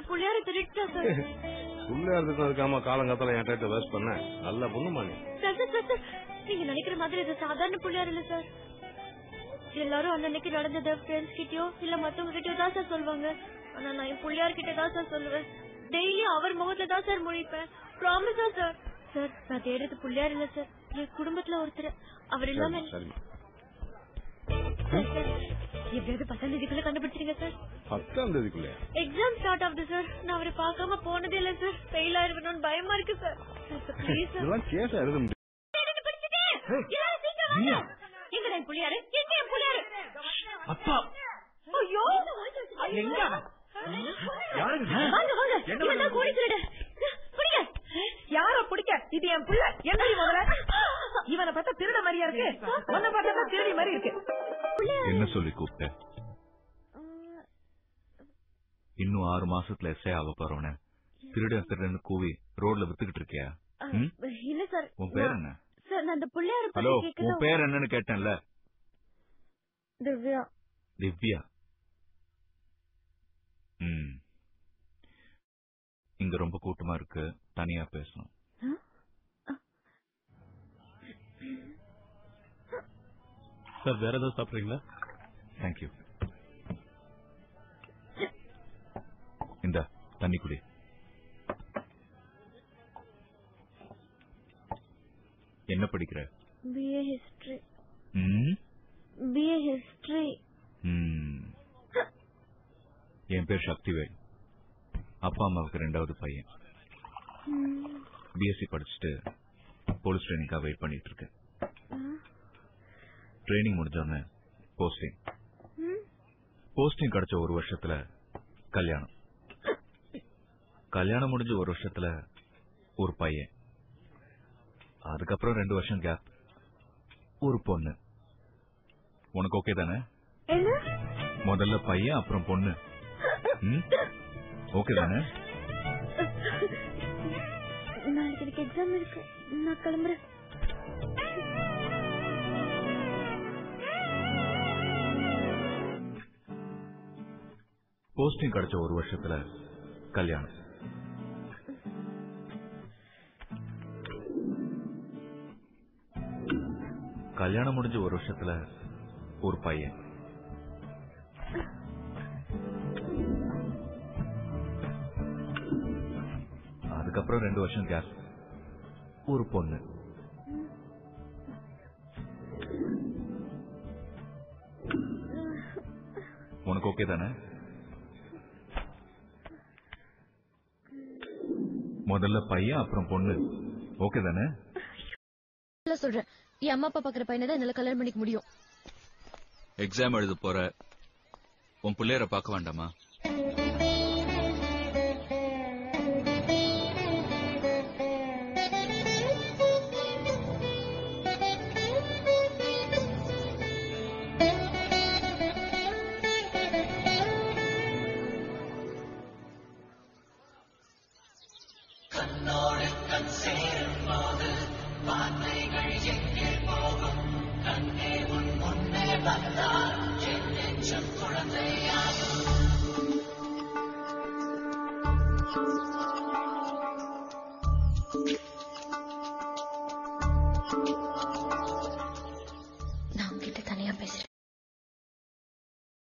என் புள்ளையார திருட்டா sir புள்ளையா இருந்ததுக்காம காலங்காத்தால என் டைத்தை waste பண்ண நல்ல பொண்ணுமா நீ சார் சார் சார் சார் நீங்க நினைக்கிற மாதிரி இது சாதாரண புள்ளையார் இல்ல சார் எல்லாரும் அன்னன்னைக்கு நடந்தத ஃப்ரெண்ட்ஸ் கிட்டயோ இல்ல மத்தவங்க கிட்டயோ தான் சார் சொல்லுவாங்க ஆனா நான் என் புள்ளையார் கிட்ட தான் சார் சொல்லுவேன் டெய்லி அவர் முகத்துல தான் சார் முழிப்பேன் ப்ராமிஸா சார் சார் நான் தேடுறது புள்ளையார் இல்ல சார் என் குடும்பத்துல ஒருத்தர் அவர் இல்லாம சரிம்மா சார், சார், எப்படியாவது பத்தாம் தேதிக்குள்ள கண்டுபிடிச்சிருங்க சார் பத்தாம் தேதிக்குள்ளே எக்ஸாம் ஸ்டார்ட் ஆகுது சார் நான் அவரை பார்க்காம போனதே இல்ல சார் ஃபெயில் ஆயிருக்கணும்னு பயமா இருக்கு சார் சார் ப்ளீஸ் சார் இதெல்லாம் கேஸா எழுத முடியும் எனக்கு பிடிச்சது. எல்லாரும் சீக்கிரம் வாங்க. எங்கடா என் புள்ளியாரு? எங்க என் புள்ளியாரு? அப்பா ஐயோ. எங்க? யாருங்க? வாங்க, வாங்க. என்ன இவன் தான் கூலி திருடன். பிடிங்க. யார பிடிக்க இது என் புள்ள என்ன முதல்ல இவனை பார்த்தா திருட மாதிரியா இருக்கு உன்னை பார்த்தா தான் திருடி மாதிரி இருக்கு என்ன சொல்லி கூப்பிட்ட இன்னும் ஆறு மாசத்துல எஸ்ஐ ஆக போறவன திருடன் திருடன் கூவி ரோட்ல வித்துக்கிட்டு இருக்கியா ம்? இல்ல சார் உன் பேர் நான்- என்ன சார் நான் அந்த புள்ளையார ஹலோ பத்தி உன் கேட்கணும் பேர் என்னன்னு கேட்டேன்ல திவ்யா திவ்யா ம் இங்க ரொம்ப கூட்டமா இருக்கு தனியா பேசணும் சார் வேற ஏதாவது சாப்பிடுறீங்களா தேங்க்யூ இந்த தண்ணி குடி என்ன படிக்கிற பிஏ ஹிஸ்டரி ம் பிஏ ஹிஸ்டரி ம். என் பேர் சக்திவேல் அப்பா அம்மாவுக்கு ரெண்டாவது பையன் பிஎஸ்சி படிச்சுட்டு போலீஸ் ட்ரைனிங்காக வெயிட் பண்ணிட்டு இருக்கேன் ட்ரைனிங் முடிஞ்சோடனே போஸ்டிங் போஸ்டிங் கிடைச்ச ஒரு வருஷத்துல கல்யாணம் கல்யாணம் முடிஞ்ச ஒரு வருஷத்துல ஒரு பையன் அதுக்கப்புறம் ரெண்டு வருஷம் கேப் ஒரு பொண்ணு உனக்கு ஓகே தானே என்ன முதல்ல பையன் அப்புறம் பொண்ணு ம்? ஓகே தானே நாளைக்கு எனக்கு எக்ஸாம் இருக்கு நான் கிளம்புறேன் போஸ்டிங் கிடைச்ச ஒரு வருஷத்துல கல்யாணம் கல்யாணம் முடிஞ்ச ஒரு வருஷத்துல ஒரு பையன் அதுக்கப்புறம் ரெண்டு வருஷம் கேப் ஒரு பொண்ணு உனக்கு ஓகே தானே முதல்ல பையன் அப்புறம் பொண்ணு ஓகே தானே இல்ல சொல்றேன் என் அம்மா அப்பா பாக்குற பையனை தான் என்னால கல்யாணம் பண்ணிக்க முடியும் எக்ஸாம் எழுத போற உன் பிள்ளையர பார்க்க வேண்டாமா